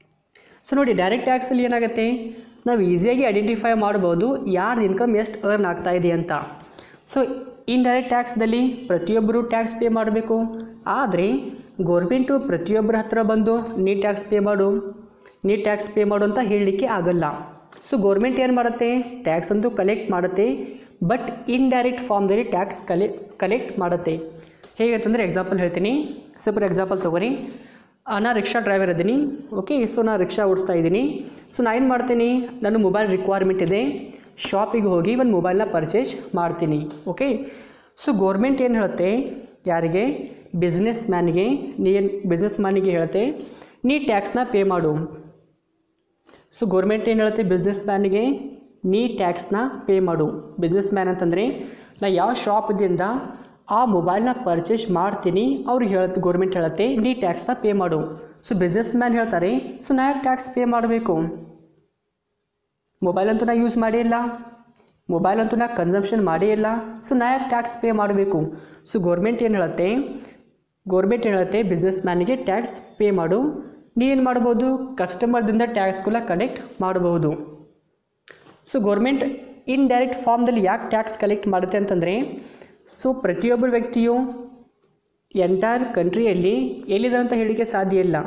ಸೊ ನೋಡಿ ಡೈರೆಕ್ಟ್ ಟ್ಯಾಕ್ಸಲ್ಲಿ ಏನಾಗುತ್ತೆ ನಾವು ಈಸಿಯಾಗಿ ಐಡೆಂಟಿಫೈ ಮಾಡ್ಬೋದು ಯಾರ್ದು ಇನ್ಕಮ್ ಎಷ್ಟು ಅರ್ನ್ ಆಗ್ತಾ ಇದೆ ಅಂತ ಸೊ ಇನ್ಡೈರೆಕ್ಟ್ ಟ್ಯಾಕ್ಸ್ದಲ್ಲಿ ಪ್ರತಿಯೊಬ್ಬರು ಟ್ಯಾಕ್ಸ್ ಪೇ ಮಾಡಬೇಕು ಆದರೆ ಗೋರ್ಮೆಂಟು ಪ್ರತಿಯೊಬ್ಬರ ಹತ್ರ ಬಂದು ನೀ ಟ್ಯಾಕ್ಸ್ ಪೇ ಮಾಡು ನೀ ಟ್ಯಾಕ್ಸ್ ಪೇ ಮಾಡು ಅಂತ ಹೇಳಲಿಕ್ಕೆ ಆಗಲ್ಲ ಸೊ ಗೋರ್ಮೆಂಟ್ ಏನು ಮಾಡುತ್ತೆ ಟ್ಯಾಕ್ಸ್ ಅಂತೂ ಕಲೆಕ್ಟ್ ಮಾಡುತ್ತೆ ಬಟ್ ಇನ್ಡೈರೆಕ್ಟ್ ಫಾರ್ಮ್ದಲ್ಲಿ ಟ್ಯಾಕ್ಸ್ ಕಲೆ ಕಲೆಕ್ಟ್ ಮಾಡುತ್ತೆ ಹೇಗಂತಂದರೆ ಎಕ್ಸಾಂಪಲ್ ಹೇಳ್ತೀನಿ ಸೊ ಫಾರ್ ಎಕ್ಸಾಂಪಲ್ ತೊಗೊರಿ ಆ, ನಾ ರಿಕ್ಷಾ ಡ್ರೈವರ್ ಇದ್ದೀನಿ ಓಕೆ ಸೊ ನಾ ರಿಕ್ಷಾ ಓಡಿಸ್ತಾ ಇದ್ದೀನಿ ಸೊ ನಾ ಏನು ಮಾಡ್ತೀನಿ ನನ್ನ ಮೊಬೈಲ್ ರಿಕ್ವೈರ್ಮೆಂಟ್ ಇದೆ ಶಾಪಿಗೆ ಹೋಗಿ ಒಂದು ಮೊಬೈಲ್ನ ಪರ್ಚೇಸ್ ಮಾಡ್ತೀನಿ ಓಕೆ ಸೊ ಗೋರ್ಮೆಂಟ್ ಏನು ಹೇಳುತ್ತೆ ಯಾರಿಗೆ ಬಿಸ್ನೆಸ್ ಮ್ಯಾನ್ಗೆ ನೀ ಏನು ಬಿಸ್ನೆಸ್ ಮ್ಯಾನಿಗೆ ಹೇಳುತ್ತೆ ನೀ ಟ್ಯಾಕ್ಸ್ನ ಪೇ ಮಾಡು ಸೊ ಗೌರ್ಮೆಂಟ್ ಏನು ಹೇಳುತ್ತೆ ಬಿಸ್ನೆಸ್ ಮ್ಯಾನಿಗೆ ನೀ ಟ್ಯಾಕ್ಸ್ನ ಪೇ ಮಾಡು ಬಿಸ್ನೆಸ್ ಮ್ಯಾನ್ ಅಂತಂದರೆ ನಾ ಯಾವ ಶಾಪ್ದಿಂದ ಆ ಮೊಬೈಲ್ನ ಪರ್ಚೇಸ್ ಮಾಡ್ತೀನಿ ಅವ್ರಿಗೆ ಹೇಳುತ್ತೆ ಗೌರ್ಮೆಂಟ್ ಹೇಳುತ್ತೆ ನೀ ಟ್ಯಾಕ್ಸ್ನ ಪೇ ಮಾಡು ಸೊ ಬಿಸ್ನೆಸ್ ಮ್ಯಾನ್ ಹೇಳ್ತಾರೆ ಸೊ ನಾ ಯಾಕೆ ಟ್ಯಾಕ್ಸ್ ಪೇ ಮಾಡಬೇಕು ಮೊಬೈಲ್ ಅಂತೂ ನಾ ಯೂಸ್ ಮಾಡೇ ಇಲ್ಲ ಮೊಬೈಲ್ ಅಂತೂ ನಾ ಕನ್ಸಂಪ್ಷನ್ ಮಾಡೇ ಇಲ್ಲ ಸೊ ನಾ ಯಾಕೆ ಟ್ಯಾಕ್ಸ್ ಪೇ ಮಾಡಬೇಕು ಸೊ ಗೌರ್ಮೆಂಟ್ ಏನು ಹೇಳುತ್ತೆ ಗೌರ್ಮೆಂಟ್ ಹೇಳುತ್ತೆ ಬಿಸ್ನೆಸ್ ಮ್ಯಾನಿಗೆ ಟ್ಯಾಕ್ಸ್ ಪೇ ಮಾಡು ನೀ ಏನು ಮಾಡ್ಬೋದು ಕಸ್ಟಮರ್ದಿಂದ ಟ್ಯಾಕ್ಸ್ಗಳ ಕಲೆಕ್ಟ್ ಮಾಡಬಹುದು ಸೊ ಗೌರ್ಮೆಂಟ್ ಇನ್ಡೈರೆಕ್ಟ್ ಫಾರ್ಮ್ದಲ್ಲಿ ಯಾಕೆ ಟ್ಯಾಕ್ಸ್ ಕಲೆಕ್ಟ್ ಮಾಡುತ್ತೆ ಅಂತಂದರೆ ಸೊ ಪ್ರತಿಯೊಬ್ಬ ವ್ಯಕ್ತಿಯು ಎಂಟೈರ್ ಕಂಟ್ರಿಯಲ್ಲಿ ಎಲ್ಲಿದ್ದಾರೆ ಅಂತ ಹೇಳಲಿಕ್ಕೆ ಸಾಧ್ಯ ಇಲ್ಲ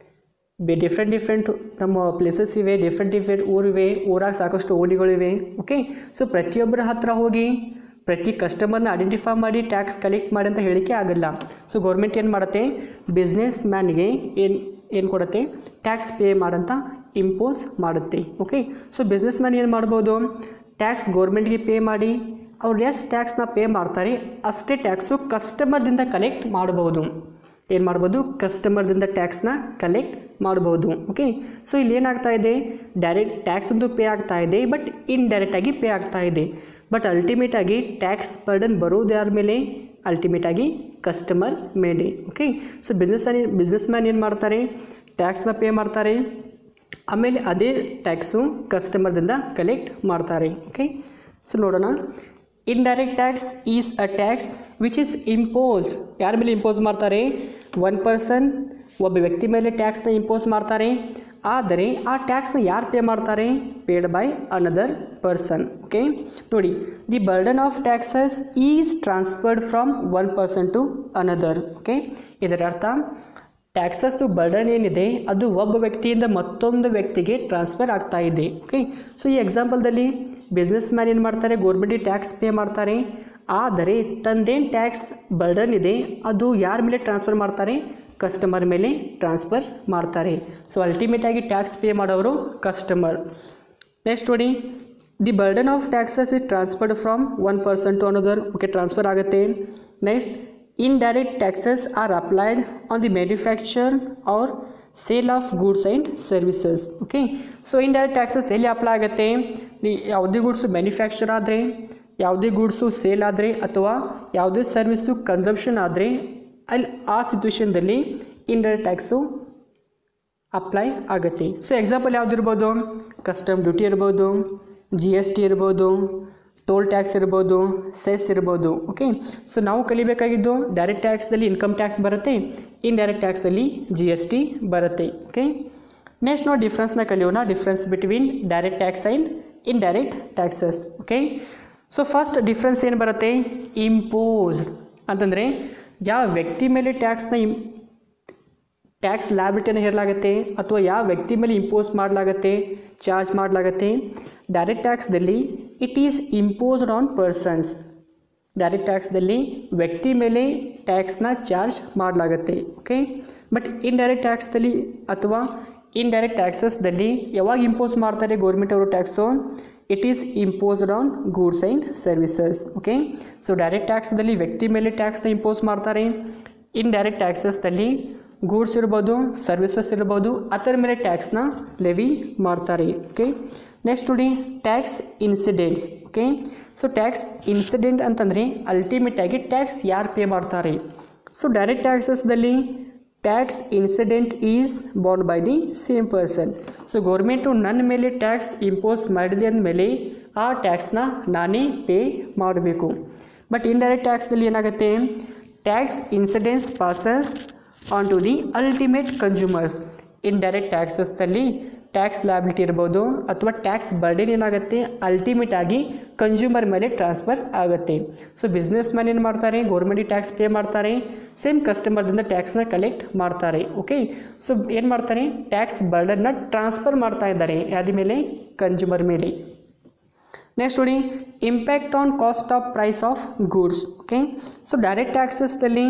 ಬೆ ಡಿಫ್ರೆಂಟ್ ಡಿಫ್ರೆಂಟ್ ನಮ್ಮ ಪ್ಲೇಸಸ್ ಇವೆ ಡಿಫ್ರೆಂಟ್ ಡಿಫ್ರೆಂಟ್ ಊರಿವೆ ಊರಾಗ ಸಾಕಷ್ಟು ಓಣಿಗಳಿವೆ ಓಕೆ ಸೊ ಪ್ರತಿಯೊಬ್ಬರ ಹತ್ರ ಹೋಗಿ ಪ್ರತಿ ಕಸ್ಟಮರ್ನ ಐಡೆಂಟಿಫೈ ಮಾಡಿ ಟ್ಯಾಕ್ಸ್ ಕಲೆಕ್ಟ್ ಮಾಡಿ ಅಂತ ಹೇಳಿಕೆ ಆಗಲ್ಲ ಸೊ ಗೌರ್ಮೆಂಟ್ ಏನು ಮಾಡುತ್ತೆ ಬಿಸ್ನೆಸ್ ಮ್ಯಾನ್ಗೆ ಏನು ಏನು ಕೊಡುತ್ತೆ ಟ್ಯಾಕ್ಸ್ ಪೇ ಮಾಡಂತ ಇಂಪೋಸ್ ಮಾಡುತ್ತೆ ಓಕೆ ಸೊ ಬಿಸ್ನೆಸ್ ಮ್ಯಾನ್ ಏನು ಮಾಡ್ಬೋದು ಟ್ಯಾಕ್ಸ್ ಗೌರ್ಮೆಂಟ್ಗೆ ಪೇ ಮಾಡಿ ಅವ್ರು ಎಷ್ಟು ಟ್ಯಾಕ್ಸ್ನ ಪೇ ಮಾಡ್ತಾರೆ ಅಷ್ಟೇ ಟ್ಯಾಕ್ಸು ಕಸ್ಟಮರ್ದಿಂದ ಕಲೆಕ್ಟ್ ಮಾಡಬಹುದು ಏನು ಮಾಡ್ಬೋದು ಕಸ್ಟಮರ್ದಿಂದ ಟ್ಯಾಕ್ಸ್ನ ಕಲೆಕ್ಟ್ ಮಾಡ್ಬೋದು ಓಕೆ ಸೊ ಇಲ್ಲಿ ಏನಾಗ್ತಾ ಇದೆ ಡೈರೆಕ್ಟ್ ಟ್ಯಾಕ್ಸ್ ಅಂತೂ ಪೇ ಆಗ್ತಾ ಇದೆ ಬಟ್ ಇನ್ಡೈರೆಕ್ಟಾಗಿ ಪೇ ಆಗ್ತಾ ಇದೆ ಬಟ್ ಅಲ್ಟಿಮೇಟಾಗಿ ಟ್ಯಾಕ್ಸ್ ಬರ್ಡನ್ ಬರೋದು ಯಾರ ಮೇಲೆ ಅಲ್ಟಿಮೇಟಾಗಿ ಕಸ್ಟಮರ್ ಮೇಲೆ okay so business businessman ಏನು ಮಾಡ್ತಾರೆ ಟ್ಯಾಕ್ಸ್ನ ಪೇ ಮಾಡ್ತಾರೆ ಆಮೇಲೆ ಅದೇ ಟ್ಯಾಕ್ಸು ಕಸ್ಟಮರ್ದಿಂದ ಕಲೆಕ್ಟ್ ಮಾಡ್ತಾರೆ ಓಕೆ ಸೊ ನೋಡೋಣ indirect tax is a tax which is impose ಯಾರ ಮೇಲೆ ಇಂಪೋಸ್ ಮಾಡ್ತಾರೆ ಒನ್ ಪರ್ಸನ್ ಒಬ್ಬ ವ್ಯಕ್ತಿ ಮೇಲೆ ಟ್ಯಾಕ್ಸ್ನ ಇಂಪೋಸ್ ಮಾಡ್ತಾರೆ ಆದರೆ ಆ ಟ್ಯಾಕ್ಸ್ನ ಯಾರು ಪೇ ಮಾಡ್ತಾರೆ paid by another person okay ನೋಡಿ the burden of taxes is transferred from one person to another okay ಇದರ ಅರ್ಥ ಟ್ಯಾಕ್ಸಸ್ಸು ಬರ್ಡನ್ ಏನಿದೆ ಅದು ಒಬ್ಬ ವ್ಯಕ್ತಿಯಿಂದ ಮತ್ತೊಂದು ವ್ಯಕ್ತಿಗೆ ಟ್ರಾನ್ಸ್ಫರ್ ಆಗ್ತಾ ಇದೆ ಓಕೆ ಸೊ ಈ ಎಕ್ಸಾಂಪಲ್ದಲ್ಲಿ ಬಿಸ್ನೆಸ್ ಮ್ಯಾನ್ ಏನು ಮಾಡ್ತಾರೆ ಗೋರ್ಮೆಂಟಿಗೆ ಟ್ಯಾಕ್ಸ್ ಪೇ ಮಾಡ್ತಾರೆ ಆದರೆ ತಂದೇನು ಟ್ಯಾಕ್ಸ್ ಬರ್ಡನ್ ಇದೆ ಅದು ಯಾರ ಮೇಲೆ ಟ್ರಾನ್ಸ್ಫರ್ ಮಾಡ್ತಾರೆ ಕಸ್ಟಮರ್ ಮೇಲೆ ಟ್ರಾನ್ಸ್ಫರ್ ಮಾಡ್ತಾರೆ ಸೊ ಅಲ್ಟಿಮೇಟಾಗಿ ಟ್ಯಾಕ್ಸ್ ಪೇ ಮಾಡೋರು ಕಸ್ಟಮರ್ ನೆಕ್ಸ್ಟ್ ನೋಡಿ the burden of taxes is transferred from one person to another okay transfer ಆಗುತ್ತೆ next indirect taxes are applied on the manufacture or sale of goods and services okay so indirect taxes ಎಲ್ಲಿ apply ಆಗುತ್ತೆ ನೀ ಯಾವುದೇ goods manufacture ಆದರೆ ಯಾವುದೇ goods sale ಆದರೆ ಅಥವಾ ಯಾವುದೇ ಸರ್ವಿಸು ಕನ್ಸಂಪ್ಷನ್ ಆದರೆ ಅಲ್ಲಿ ಆ ಸಿಚುವೇಶನ್ದಲ್ಲಿ ಇಂಡೈರೆಕ್ಟ್ ಟ್ಯಾಕ್ಸು ಅಪ್ಲೈ ಆಗುತ್ತೆ ಸೊ ಎಕ್ಸಾಂಪಲ್ ಯಾವುದಿರ್ಬೋದು ಕಸ್ಟಮ್ ಡ್ಯೂಟಿ ಇರ್ಬೋದು ಜಿ ಎಸ್ ಟಿ ಇರ್ಬೋದು ಟೋಲ್ ಟ್ಯಾಕ್ಸ್ ಇರ್ಬೋದು ಸೆಸ್ ಇರ್ಬೋದು ಓಕೆ ಸೊ ನಾವು ಕಲಿಬೇಕಾಗಿದ್ದು ಡೈರೆಕ್ಟ್ ಟ್ಯಾಕ್ಸ್ದಲ್ಲಿ ಇನ್ಕಮ್ ಟ್ಯಾಕ್ಸ್ ಬರುತ್ತೆ ಇಂಡೈರೆಕ್ಟ್ ಟ್ಯಾಕ್ಸಲ್ಲಿ ಜಿ ಎಸ್ ಟಿ ಬರುತ್ತೆ ಓಕೆ ನೆಕ್ಸ್ಟ್ ನಾವು ಡಿಫ್ರೆನ್ಸ್ನ ಕಲಿಯೋಣ difference between direct tax and indirect taxes okay so first difference ಏನು ಬರುತ್ತೆ ಇಂಪೋಸ್ ಅಂತಂದರೆ ಯಾವ ವ್ಯಕ್ತಿ ಮೇಲೆ ಟ್ಯಾಕ್ಸ್ನ ಇಂ ಟ್ಯಾಕ್ಸ್ ಲ್ಯಾಬಿಲಿಟಿಯನ್ನು ಹೇರಲಾಗುತ್ತೆ ಅಥವಾ ಯಾವ ವ್ಯಕ್ತಿ ಮೇಲೆ ಇಂಪೋಸ್ ಮಾಡಲಾಗುತ್ತೆ ಚಾರ್ಜ್ ಮಾಡಲಾಗುತ್ತೆ ಡೈರೆಕ್ಟ್ ಟ್ಯಾಕ್ಸ್ದಲ್ಲಿ it is imposed on persons direct ಟ್ಯಾಕ್ಸ್ದಲ್ಲಿ ವ್ಯಕ್ತಿ ಮೇಲೆ ಟ್ಯಾಕ್ಸ್ನ ಚಾರ್ಜ್ ಮಾಡಲಾಗುತ್ತೆ ಓಕೆ ಬಟ್ ಇಂಡೈರೆಕ್ಟ್ ಟ್ಯಾಕ್ಸ್ದಲ್ಲಿ ಅಥವಾ ಇಂಡೈರೆಕ್ಟ್ ಟ್ಯಾಕ್ಸಸ್ದಲ್ಲಿ ಯಾವಾಗ ಇಂಪೋಸ್ ಮಾಡ್ತಾರೆ ಗೌರ್ಮೆಂಟ್ ಅವರು tax it is imposed on goods and services okay so direct ಟ್ಯಾಕ್ಸ್ದಲ್ಲಿ ವ್ಯಕ್ತಿ ಮೇಲೆ ಟ್ಯಾಕ್ಸ್ನ ಇಂಪೋಸ್ ಮಾಡ್ತಾರೆ ಇಂಡೈರೆಕ್ಟ್ ಟ್ಯಾಕ್ಸಸ್ದಲ್ಲಿ ಗೂಡ್ಸ್ ಇರ್ಬೋದು ಸರ್ವಿಸಸ್ ಇರ್ಬೋದು ಅದರ ಮೇಲೆ ಟ್ಯಾಕ್ಸ್ನ ಲೆವಿ ಮಾಡ್ತಾರೆ ಓಕೆ ನೆಕ್ಸ್ಟ್ ನೋಡಿ tax incidents okay so tax incident ಅಂತಂದರೆ ಅಲ್ಟಿಮೇಟ್ ಆಗಿ ಟ್ಯಾಕ್ಸ್ ಯಾರು ಪೇ ಮಾಡ್ತಾರೆ ಸೊ ಡೈರೆಕ್ಟ್ ಟ್ಯಾಕ್ಸಸ್ದಲ್ಲಿ tax incident is bond by the same person so government ನನ್ನ ಮೇಲೆ ಟ್ಯಾಕ್ಸ್ ಇಂಪೋಸ್ ಮಾಡಿದೆ ಅಂದಮೇಲೆ ಆ ಟ್ಯಾಕ್ಸ್ನ ನಾನೇ ಪೇ ಮಾಡಬೇಕು ಬಟ್ ಇಂಡೈರೆಕ್ಟ್ ಟ್ಯಾಕ್ಸ್ದಲ್ಲಿ ಏನಾಗುತ್ತೆ tax incidence passes on to the ultimate consumers indirect ಟ್ಯಾಕ್ಸಸ್ದಲ್ಲಿ ಟ್ಯಾಕ್ಸ್ ಲ್ಯಾಬಿಲಿಟಿ ಇರ್ಬೋದು ಅಥವಾ ಟ್ಯಾಕ್ಸ್ ಬರ್ಡನ್ ಏನಾಗುತ್ತೆ ಅಲ್ಟಿಮೇಟ್ ಆಗಿ ಕನ್ಸ್ಯೂಮರ್ ಮೇಲೆ ಟ್ರಾನ್ಸ್ಫರ್ ಆಗುತ್ತೆ ಸೊ ಬಿಸ್ನೆಸ್ ಮ್ಯಾನ್ ಏನು ಮಾಡ್ತಾರೆ ಗೌರ್ಮೆಂಟಿಗೆ ಟ್ಯಾಕ್ಸ್ ಪೇ ಮಾಡ್ತಾರೆ ಸೇಮ್ ಕಸ್ಟಮರ್ದಿಂದ ಟ್ಯಾಕ್ಸ್ನ ಕಲೆಕ್ಟ್ ಮಾಡ್ತಾರೆ ಓಕೆ ಸೊ ಏನು ಮಾಡ್ತಾರೆ ಟ್ಯಾಕ್ಸ್ ಬರ್ಡನ್ನ ಟ್ರಾನ್ಸ್ಫರ್ ಮಾಡ್ತಾ ಇದ್ದಾರೆ ಯಾರ ಮೇಲೆ ಕನ್ಸ್ಯೂಮರ್ ಮೇಲೆ ನೆಕ್ಸ್ಟ್ ನೋಡಿ impact on cost of price of goods okay so direct ಟ್ಯಾಕ್ಸಸ್ದಲ್ಲಿ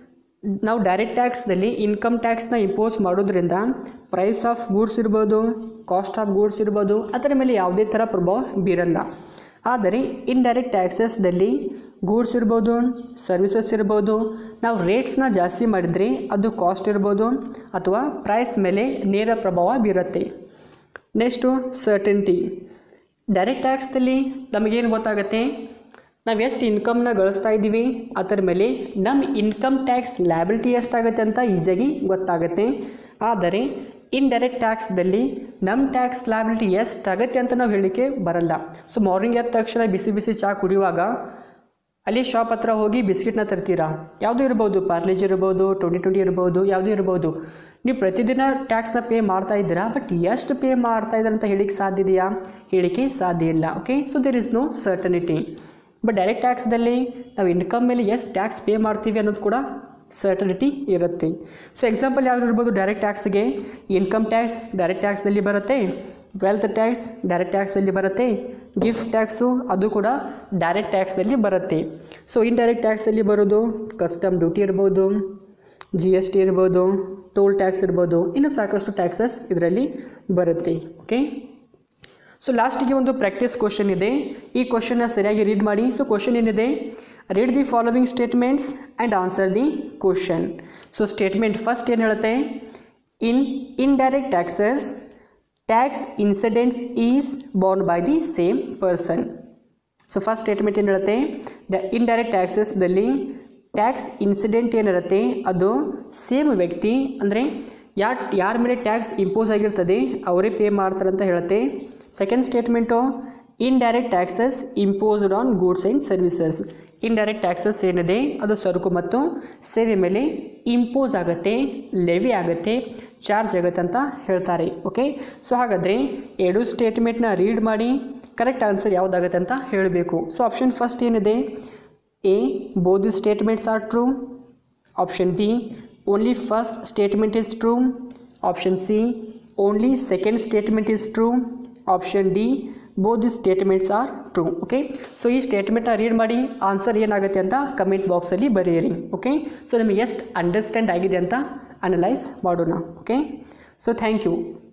ನಾವು ಡೈರೆಕ್ಟ್ ಟ್ಯಾಕ್ಸ್ದಲ್ಲಿ ಇನ್ಕಮ್ ಟ್ಯಾಕ್ಸ್ನ ಇಂಪೋಸ್ ಮಾಡೋದ್ರಿಂದ ಪ್ರೈಸ್ ಆಫ್ ಗೂಡ್ಸ್ ಇರ್ಬೋದು ಕಾಸ್ಟ್ ಆಫ್ ಗೂಡ್ಸ್ ಇರ್ಬೋದು ಅದರ ಮೇಲೆ ಯಾವುದೇ ಥರ ಪ್ರಭಾವ ಬೀರಲ್ಲ ಆದರೆ ಇಂಡೈರೆಕ್ಟ್ ಟ್ಯಾಕ್ಸಸ್ದಲ್ಲಿ ಗೂಡ್ಸ್ ಇರ್ಬೋದು ಸರ್ವಿಸಸ್ ಇರ್ಬೋದು ನಾವು ರೇಟ್ಸ್ನ ಜಾಸ್ತಿ ಮಾಡಿದರೆ ಅದು ಕಾಸ್ಟ್ ಇರ್ಬೋದು ಅಥವಾ ಪ್ರೈಸ್ ಮೇಲೆ ನೇರ ಪ್ರಭಾವ ಬೀರುತ್ತೆ ನೆಕ್ಸ್ಟು ಸರ್ಟನ್ಟಿ ಡೈರೆಕ್ಟ್ ಟ್ಯಾಕ್ಸ್ದಲ್ಲಿ ನಮಗೇನು ಗೊತ್ತಾಗುತ್ತೆ ನಾವು ಎಷ್ಟು ಇನ್ಕಮ್ನ ಗಳಿಸ್ತಾ ಇದ್ದೀವಿ ಅದರ ಮೇಲೆ ನಮ್ಮ ಇನ್ಕಮ್ ಟ್ಯಾಕ್ಸ್ ಲ್ಯಾಬಿಲಿಟಿ ಎಷ್ಟಾಗುತ್ತೆ ಅಂತ ಈಸಿಯಾಗಿ ಗೊತ್ತಾಗುತ್ತೆ ಆದರೆ ಇಂಡೈರೆಕ್ಟ್ ಟ್ಯಾಕ್ಸ್ದಲ್ಲಿ ನಮ್ಮ ಟ್ಯಾಕ್ಸ್ ಲ್ಯಾಬಿಲಿಟಿ ಎಷ್ಟಾಗುತ್ತೆ ಅಂತ ನಾವು ಹೇಳಲಿಕ್ಕೆ ಬರಲ್ಲ ಸೊ ಮಾರ್ನಿಂಗ್ ಎದ್ದ ತಕ್ಷಣ ಬಿಸಿ ಬಿಸಿ ಚಹಾ ಕುಡಿಯುವಾಗ ಅಲ್ಲಿ ಶಾಪ್ ಹತ್ರ ಹೋಗಿ ಬಿಸ್ಕಿಟ್ನ ತರ್ತೀರಾ ಯಾವುದೂ ಇರ್ಬೋದು ಪಾರ್ಲೇಜ್ ಇರ್ಬೋದು ಟ್ವೆಂಟಿ ಟ್ವೆಂಟಿ ಇರ್ಬೋದು ಯಾವುದೂ ಇರ್ಬೋದು ನೀವು ಪ್ರತಿದಿನ ಟ್ಯಾಕ್ಸ್ನ ಪೇ ಮಾಡ್ತಾ ಇದ್ದೀರಾ ಬಟ್ ಎಷ್ಟು ಪೇ ಮಾಡ್ತಾ ಇದ್ದೀರಾ ಅಂತ ಹೇಳಿಕ್ಕೆ ಸಾಧ್ಯ ಇದೆಯಾ ಹೇಳಿಕೆ ಸಾಧ್ಯ ಇಲ್ಲ okay so there is no certainty but direct ಟ್ಯಾಕ್ಸ್ದಲ್ಲಿ ನಾವು ಇನ್ಕಮ್ ಮೇಲೆ ಎಷ್ಟು ಟ್ಯಾಕ್ಸ್ ಪೇ ಮಾಡ್ತೀವಿ ಅನ್ನೋದು ಕೂಡ ಸರ್ಟನಿಟಿ ಇರುತ್ತೆ ಸೊ ಎಕ್ಸಾಂಪಲ್ ಯಾವ್ದು ಇರ್ಬೋದು ಡೈರೆಕ್ಟ್ ಟ್ಯಾಕ್ಸ್ಗೆ ಇನ್ಕಮ್ ಟ್ಯಾಕ್ಸ್ ಡೈರೆಕ್ಟ್ ಟ್ಯಾಕ್ಸ್ದಲ್ಲಿ ಬರುತ್ತೆ ವೆಲ್ತ್ ಟ್ಯಾಕ್ಸ್ ಡೈರೆಕ್ಟ್ ಟ್ಯಾಕ್ಸಲ್ಲಿ ಬರುತ್ತೆ ಗಿಫ್ಟ್ ಟ್ಯಾಕ್ಸು ಅದು ಕೂಡ ಡೈರೆಕ್ಟ್ ಟ್ಯಾಕ್ಸಲ್ಲಿ ಬರುತ್ತೆ ಸೊ ಇಂಡೈರೆಕ್ಟ್ ಟ್ಯಾಕ್ಸಲ್ಲಿ ಬರೋದು ಕಸ್ಟಮ್ ಡ್ಯೂಟಿ ಇರ್ಬೋದು ಜಿ ಎಸ್ ಟಿ ಇರ್ಬೋದು ಟೋಲ್ ಟ್ಯಾಕ್ಸ್ ಇರ್ಬೋದು ಇನ್ನು ಸಾಕಷ್ಟು ಟ್ಯಾಕ್ಸಸ್ ಇದರಲ್ಲಿ ಬರುತ್ತೆ ಓಕೆ ಸೊ ಲಾಸ್ಟಿಗೆ ಒಂದು ಪ್ರಾಕ್ಟೀಸ್ ಕ್ವಶನ್ ಇದೆ ಈ ಕ್ವಶನ್ನ ಸರಿಯಾಗಿ ರೀಡ್ ಮಾಡಿ ಸೊ ಕ್ವಶನ್ ಏನಿದೆ read the following statements and answer the question so statement first ಏನು ಹೇಳುತ್ತೆ in indirect taxes tax incidents is borne by the same person so first statement ಏನು ಹೇಳುತ್ತೆ ದ ಇಂಡೈರೆಕ್ಟ್ ಟ್ಯಾಕ್ಸಸ್ದಲ್ಲಿ ಟ್ಯಾಕ್ಸ್ ಇನ್ಸಿಡೆಂಟ್ ಏನಿರುತ್ತೆ ಅದು same ವ್ಯಕ್ತಿ ಅಂದರೆ ಯಾ ಯಾರ ಮೇಲೆ ಟ್ಯಾಕ್ಸ್ ಇಂಪೋಸ್ ಆಗಿರ್ತದೆ ಅವರೇ ಪೇ ಮಾಡ್ತಾರೆ ಅಂತ ಹೇಳುತ್ತೆ second statement indirect taxes imposed on goods and services indirect taxes ಏನಿದೆ ಅದು ಸರಕು ಮತ್ತು ಸೇವೆ ಮೇಲೆ ಇಂಪೋಸ್ ಆಗುತ್ತೆ ಲೆವಿ ಆಗುತ್ತೆ ಚಾರ್ಜ್ ಆಗುತ್ತೆ ಅಂತ ಹೇಳ್ತಾರೆ ಓಕೆ ಸೊ ಹಾಗಾದರೆ ಎರಡು ಸ್ಟೇಟ್ಮೆಂಟ್ನ ರೀಡ್ ಮಾಡಿ ಕರೆಕ್ಟ್ ಆನ್ಸರ್ ಯಾವುದಾಗುತ್ತೆ ಅಂತ ಹೇಳಬೇಕು ಸೊ ಆಪ್ಷನ್ ಫಸ್ಟ್ ಏನಿದೆ A both statements are true option B only first statement is true option C only second statement is true option D both the statements are true okay so ಈ ಸ್ಟೇಟ್ಮೆಂಟ್ನ read ಮಾಡಿ answer ಏನಾಗುತ್ತೆ ಅಂತ comment ಬಾಕ್ಸಲ್ಲಿ ಬರೆಯಿರಿ okay so ನಿಮಗೆ ಎಷ್ಟು understand ಆಗಿದೆ ಅಂತ ಅನಲೈಸ್ ಮಾಡೋಣ ಓಕೆ ಸೊ ಥ್ಯಾಂಕ್ ಯು